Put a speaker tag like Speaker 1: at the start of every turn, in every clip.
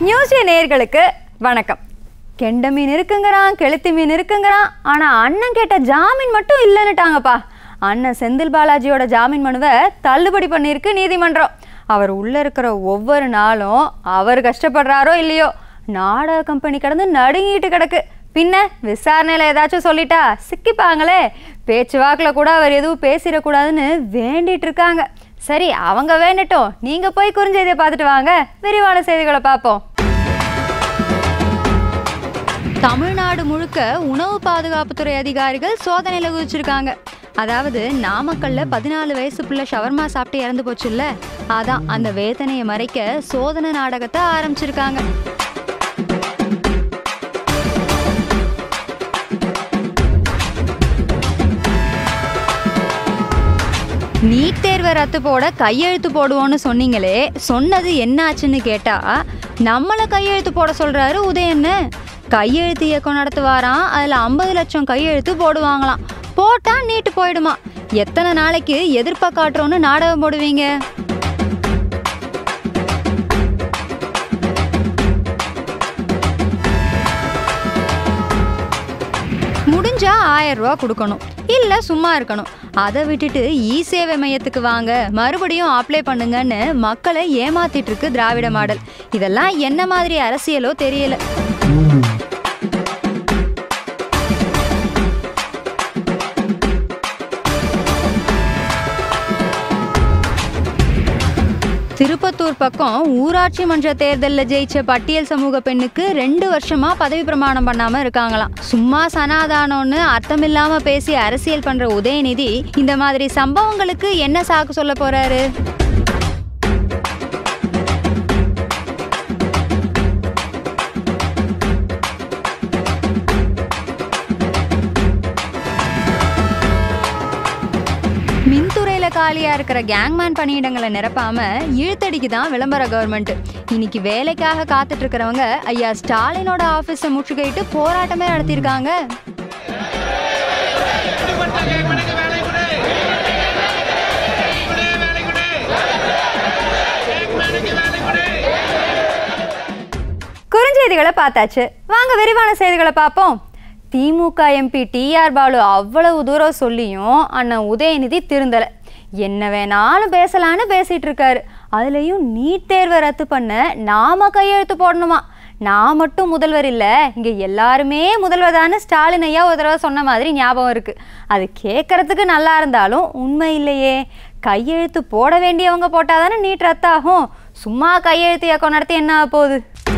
Speaker 1: news நேயர்களுக்கு வணக்கம் கெண்ட மீன் இருக்குங்கிறான் கெளுத்தி மீன் இருக்குங்கிறான் ஆனால் அண்ணன் கேட்ட ஜாமீன் மட்டும் இல்லைன்னுட்டாங்கப்பா அண்ணன் செந்தில் பாலாஜியோட ஜாமீன் மனுவை தள்ளுபடி பண்ணியிருக்கு நீதிமன்றம் அவர் உள்ளே இருக்கிற ஒவ்வொரு நாளும் அவர் கஷ்டப்படுறாரோ இல்லையோ நாடக கம்பெனி கடந்து நடுங்கிட்டு கிடக்கு பின்ன விசாரணையில் ஏதாச்சும் சொல்லிட்டா சிக்கிப்பாங்களே பேச்சுவாக்கில் கூட அவர் எதுவும் பேசிடக்கூடாதுன்னு வேண்டிட்டு இருக்காங்க சரி அவங்க வேண்டட்டும் நீங்க போய் குறுஞ்செய்தியை பார்த்துட்டு வாங்க விரிவான செய்திகளை பார்ப்போம் தமிழ்நாடு முழுக்க உணவு பாதுகாப்புத்துறை அதிகாரிகள் சோதனையில் குதிச்சிருக்காங்க அதாவது நாமக்கல்ல பதினாலு வயசு பிள்ளை ஷவர்மா சாப்பிட்டு இறந்து போச்சுல்ல அதான் அந்த வேதனையை மறைக்க சோதனை நாடகத்தை ஆரம்பிச்சிருக்காங்க நீட் தேர்வை ரத்து போட கையெழுத்து போடுவோன்னு சொன்னீங்களே சொன்னது என்னாச்சுன்னு கேட்டா நம்மளை கையெழுத்து போட சொல்றாரு உதயன்னு கையெழுத்து இயக்கம் நடத்துவாராம் அதில் ஐம்பது லட்சம் கையெழுத்து போடுவாங்களாம் போட்டா நீட்டு போயிடுமா எத்தனை நாளைக்கு எதிர்ப்பை காட்டுறோன்னு நாடகம் போடுவீங்க முடிஞ்சா ஆயிரம் ரூபா கொடுக்கணும் இல்லை சும்மா இருக்கணும் அதை விட்டுட்டு இ சேவை மையத்துக்கு வாங்க மறுபடியும் அப்ளை பண்ணுங்கன்னு மக்களை ஏமாத்திட்டு இருக்கு திராவிட மாடல் இதெல்லாம் என்ன மாதிரி அரசியலோ தெரியல திருப்பத்தூர் பக்கம் ஊராட்சி மன்ற தேர்தலில் ஜெயிச்ச பட்டியல் சமூக பெண்ணுக்கு ரெண்டு வருஷமா பதவி பிரமாணம் பண்ணாம இருக்காங்களாம் சும்மா சனாதானம்னு அர்த்தமில்லாம பேசி அரசியல் பண்ற உதயநிதி இந்த மாதிரி சம்பவங்களுக்கு என்ன சாக்கு சொல்ல போறாரு மின்துறையில காலியா இருக்கிற கேங்மேன் பணியிடங்களை நிரப்பாம இழுத்தடிக்கு தான் விளம்பர கவர்மெண்ட் இன்னைக்கு வேலைக்காக காத்துட்டு இருக்கிறவங்க ஐயா ஸ்டாலினோட ஆபீஸை முற்றுகையிட்டு போராட்டமே நடத்தியிருக்காங்க குறுஞ்செய்திகளை பார்த்தாச்சு வாங்க விரிவான செய்திகளை பார்ப்போம் திமுக எம்பி டிஆர் பாலு அவ்வளவு தூரம் சொல்லியும் அண்ணன் உதயநிதி திருந்தலை என்ன வேணாலும் பேசலான்னு பேசிட்டு இருக்காரு அதுலேயும் நீட் தேர்வை ரத்து பண்ண நாம கையெழுத்து போடணுமா நான் மட்டும் முதல்வர் இல்லை இங்கே எல்லாருமே முதல்வர்தான்னு ஸ்டாலின் ஐயா ஒரு தடவை சொன்ன மாதிரி ஞாபகம் இருக்குது அது கேட்குறதுக்கு நல்லா இருந்தாலும் உண்மை இல்லையே கையெழுத்து போட வேண்டியவங்க போட்டால் தானே நீட் ரத்தாகும் சும்மா கையெழுத்து இயக்கம் நடத்தி என்ன ஆகப் போகுது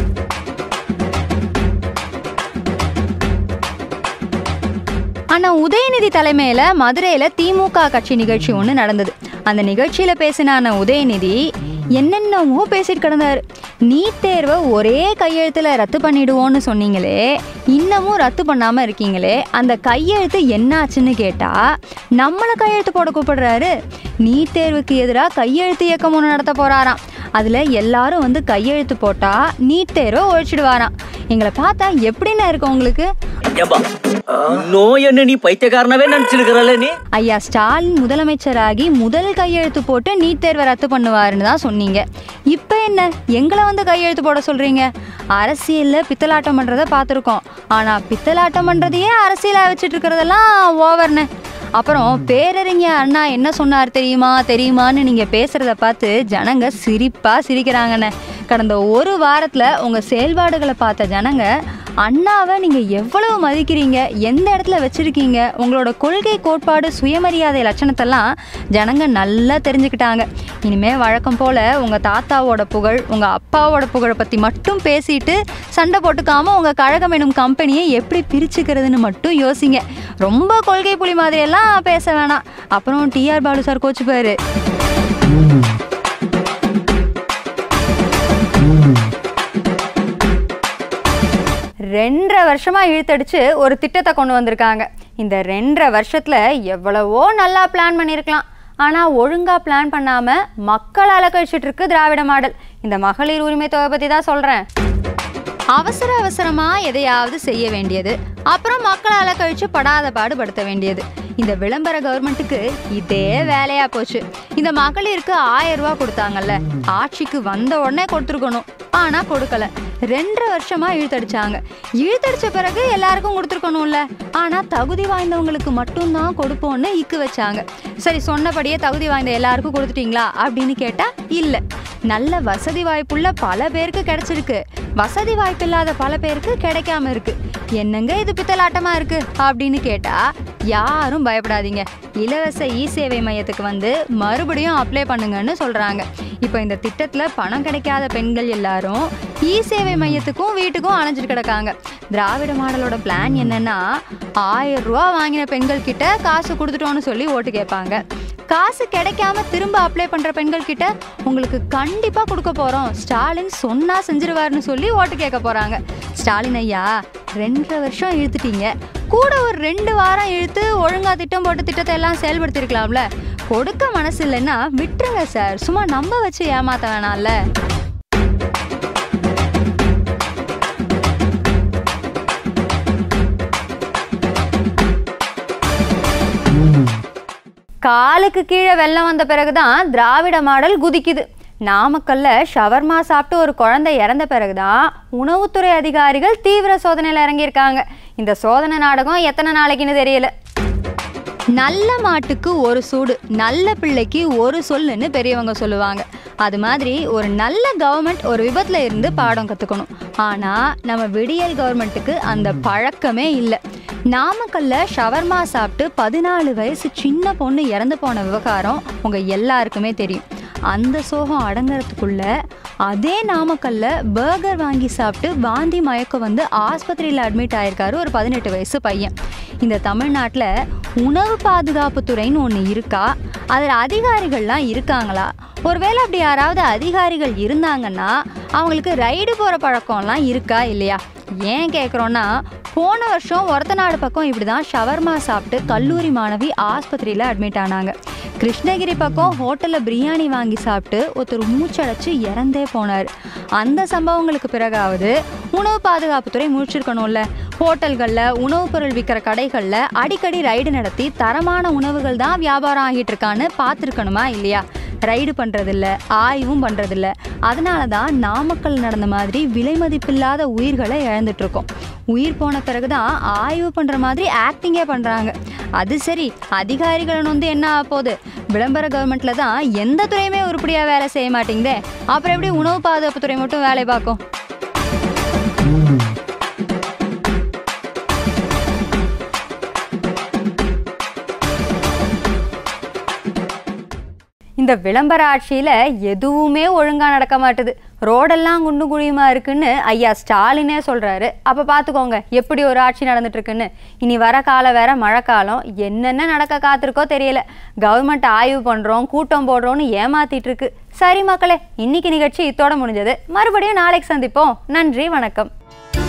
Speaker 1: ஆனா உதயநிதி தலைமையில மதுரையில திமுக கட்சி நிகழ்ச்சி ஒன்று நடந்தது அந்த நிகழ்ச்சியில பேசின அண்ணன் உதயநிதி என்னென்னமோ பேசிட்டு கிடந்தாரு நீட் தேர்வை ஒரே கையெழுத்துல ரத்து பண்ணிடுவோன்னு சொன்னீங்களே இன்னமும் ரத்து பண்ணாம இருக்கீங்களே அந்த கையெழுத்து என்னாச்சுன்னு கேட்டா நம்மளை கையெழுத்து போட கூப்பிடுறாரு நீட் தேர்வுக்கு எதிராக கையெழுத்து இயக்கம் ஒன்று நடத்த போறாராம் அதுல எல்லாரும் வந்து கையெழுத்து போட்டா நீட் தேர்வை ஒழிச்சிடுவாராம் எங்களை பார்த்தா எப்படின்னு இருக்கு உங்களுக்கு
Speaker 2: ஏப்பா நோய் என்ன நீ பைத்தியக்காரனவே நினைச்சிருக்கிறல்ல நீ
Speaker 1: ஐயா ஸ்டாலின் முதலமைச்சராகி முதல் கையெழுத்து போட்டு நீட் தேர்வை ரத்து பண்ணுவாருன்னு தான் சொன்னீங்க இப்போ என்ன எங்களை வந்து கையெழுத்து போட சொல்றீங்க அரசியலில் பித்தலாட்டம் பண்ணுறதை பார்த்துருக்கோம் ஆனால் பித்தலாட்டம் பண்ணுறதையே அரசியலாக வச்சுட்டு இருக்கிறதெல்லாம் ஓவர்னு அப்புறம் பேரறிஞர் அண்ணா என்ன சொன்னார் தெரியுமா தெரியுமான்னு நீங்கள் பேசுகிறத பார்த்து ஜனங்க சிரிப்பாக சிரிக்கிறாங்கண்ணே கடந்த ஒரு வாரத்தில் உங்கள் செயல்பாடுகளை பார்த்த ஜனங்க அண்ணாவை நீங்கள் எவ்வளவு மதிக்கிறீங்க எந்த இடத்துல வச்சுருக்கீங்க உங்களோட கொள்கை கோட்பாடு சுயமரியாதை லட்சணத்தெல்லாம் ஜனங்க நல்லா தெரிஞ்சுக்கிட்டாங்க இனிமே வழக்கம் போல் உங்கள் தாத்தாவோட புகழ் உங்கள் அப்பாவோட புகழை பற்றி மட்டும் பேசிட்டு சண்டை போட்டுக்காம உங்கள் கழகம் எனும் கம்பெனியை எப்படி பிரிச்சுக்கிறதுன்னு மட்டும் யோசிங்க ரொம்ப கொள்கை புலி மாதிரியெல்லாம் பேச வேணாம் அப்புறம் டிஆர் பாலு சார் கோச்சுப்பாரு ரெண்டரை வருஷமா இழுத்தடிச்சு ஒரு திட்டத்தை கொண்டு வந்திருக்காங்க இந்த ரெண்டரை வருஷத்துல எவ்வளவோ நல்லா பிளான் பண்ணியிருக்கலாம் ஆனா ஒழுங்கா பிளான் பண்ணாம மக்கள் அலக்கழிச்சிட்டு இருக்கு திராவிட மாடல் இந்த மகளிர் உரிமை தொகை பத்தி தான் சொல்றேன் அவசர அவசரமா எதையாவது செய்ய வேண்டியது அப்புறம் மக்களால கழிச்சு படாத பாடுபடுத்த வேண்டியது இந்த விளம்பர கவர்மெண்ட்டுக்கு இதே வேலையா போச்சு இந்த மகளிருக்கு ஆயிரம் ரூபாய் கொடுத்தாங்கல்ல ஆட்சிக்கு வந்த உடனே கொடுத்துருக்கணும் ஆனா கொடுக்கல ரெண்டரை வருஷமா இழுத்தடிச்சாங்க இழுத்தடிச்ச பிறகு எல்லாருக்கும் கொடுத்துருக்கணும்ல ஆனா தகுதி வாய்ந்தவங்களுக்கு மட்டும்தான் கொடுப்போம்னு இக்கு வச்சாங்க சரி சொன்னபடியே தகுதி வாய்ந்த எல்லாருக்கும் கொடுத்துட்டீங்களா அப்படின்னு கேட்டா இல்ல நல்ல வசதி வாய்ப்புள்ள பல பேருக்கு கிடைச்சிருக்கு வசதி வாய்ப்பு இல்லாத பல பேருக்கு கிடைக்காம இருக்கு என்னங்க இது பித்தலாட்டமா இருக்கு அப்படின்னு கேட்டா யாரும் பயப்படாதீங்க இலவச இ சேவை மையத்துக்கு வந்து மறுபடியும் அப்ளை பண்ணுங்கன்னு சொல்றாங்க இப்போ இந்த திட்டத்துல பணம் கிடைக்காத பெண்கள் எல்லாரும் இ சேவை மையத்துக்கும் வீட்டுக்கும் அலைஞ்சிட்டு கிடக்காங்க திராவிட மாடலோட பிளான் என்னன்னா ஆயிரம் ரூபா வாங்கின பெண்கள் கிட்ட காசு கொடுத்துட்டோன்னு சொல்லி ஓட்டு கேட்பாங்க காசு கிடைக்காம திரும்ப அப்ளை பண்ற பெண்கள் கிட்ட உங்களுக்கு கண்டிப்பா கொடுக்க போறோம் ஸ்டாலின் சொன்னா செஞ்சிருவாருன்னு சொல்லி ஓட்டு கேட்க போறாங்க ஸ்டாலின் ஐயா ரெண்டரை வருஷம் இழுத்துட்டீங்க கூட ஒரு ரெண்டு வாரம் இழுத்து ஒழுங்கா திட்டம் போட்டு திட்டத்தை எல்லாம் செயல்படுத்திருக்கலாம்ல கொடுக்க மனசு இல்லைன்னா விட்டுருங்க சார் சும்மா நம்ப வச்சு ஏமாத்த வேணாம்ல காலுக்கு கீழே வெள்ளம் வந்த பிறகுதான் திராவிட மாடல் குதிக்குது நாமக்கல்ல ஷவர்மா சாப்பிட்டு ஒரு குழந்தை இறந்த பிறகுதான் உணவுத்துறை அதிகாரிகள் தீவிர சோதனையில் இறங்கியிருக்காங்க இந்த சோதனை நாடகம் எத்தனை நாளைக்குன்னு தெரியல நல்ல மாட்டுக்கு ஒரு சூடு நல்ல பிள்ளைக்கு ஒரு சொல்லுன்னு பெரியவங்க சொல்லுவாங்க அது மாதிரி ஒரு நல்ல கவர்மெண்ட் ஒரு விபத்தில் இருந்து பாடம் கற்றுக்கணும் ஆனால் நம்ம விடியல் கவர்மெண்ட்டுக்கு அந்த பழக்கமே இல்லை நாமக்கல்ல ஷவர்மா சாப்பிட்டு பதினாலு வயசு சின்ன பொண்ணு இறந்து போன விவகாரம் உங்கள் எல்லாருக்குமே தெரியும் அந்த சோகம் அடங்குறதுக்குள்ள அதே நாமக்கல்ல பர்கர் வாங்கி சாப்பிட்டு வாந்தி மயக்கம் வந்து ஆஸ்பத்திரியில் அட்மிட் ஆயிருக்காரு ஒரு பதினெட்டு வயசு பையன் இந்த தமிழ்நாட்டில் உணவு பாதுகாப்பு துறைன்னு ஒன்று இருக்கா அதில் அதிகாரிகள்லாம் இருக்காங்களா ஒருவேளை அப்படி யாராவது அதிகாரிகள் இருந்தாங்கன்னா அவங்களுக்கு ரைடு போகிற பழக்கம்லாம் இருக்கா இல்லையா ஏன் கேட்குறோன்னா போன வருஷம் ஒரத்த நாடு பக்கம் இப்படி தான் ஷவர்மா சாப்பிட்டு கல்லூரி மாணவி ஆஸ்பத்திரியில் அட்மிட் ஆனாங்க கிருஷ்ணகிரி பக்கம் ஹோட்டலில் பிரியாணி வாங்கி சாப்பிட்டு ஒருத்தர் மூச்சடைச்சு இறந்தே போனார் அந்த சம்பவங்களுக்கு பிறகாவது உணவு பாதுகாப்புத்துறை முழிச்சிருக்கணும்ல ஹோட்டல்களில் உணவுப் பொருள் விற்கிற கடைகளில் அடிக்கடி ரைடு நடத்தி தரமான உணவுகள் தான் வியாபாரம் ஆகிட்டு இருக்கான்னு பார்த்துருக்கணுமா இல்லையா ரைடு பண்ணுறதில்ல ஆய்வும் பண்ணுறதில்ல அதனால தான் நாமக்கல் நடந்த மாதிரி விலை மதிப்பில்லாத உயிர்களை இழந்துட்டுருக்கோம் உயிர் போன பிறகு தான் ஆய்வு பண்ணுற மாதிரி ஆக்டிங்கே பண்ணுறாங்க அது சரி அதிகாரிகள் வந்து என்ன ஆக போகுது விளம்பர கவர்மெண்ட்ல தான் எந்த துறையுமே உருப்படியாக வேலை செய்ய மாட்டேங்குதே அப்புறம் எப்படி உணவு பாதுகாப்பு துறை மட்டும் வேலை பார்க்கும் இந்த விளம்பர ஆட்சியில் எதுவுமே ஒழுங்காக நடக்க மாட்டுது ரோடெல்லாம் குண்டு குழியுமா இருக்குன்னு ஐயா ஸ்டாலினே சொல்கிறாரு அப்போ பார்த்துக்கோங்க எப்படி ஒரு ஆட்சி நடந்துட்டு இருக்குன்னு இனி வர காலம் வேற மழைக்காலம் என்னென்ன நடக்க காத்திருக்கோ தெரியல கவர்மெண்ட் ஆய்வு பண்ணுறோம் கூட்டம் போடுறோம்னு ஏமாத்திட்டு இருக்கு சரி மக்களே இன்னைக்கு நிகழ்ச்சி இத்தோட முடிஞ்சது மறுபடியும் நாளைக்கு சந்திப்போம் நன்றி வணக்கம்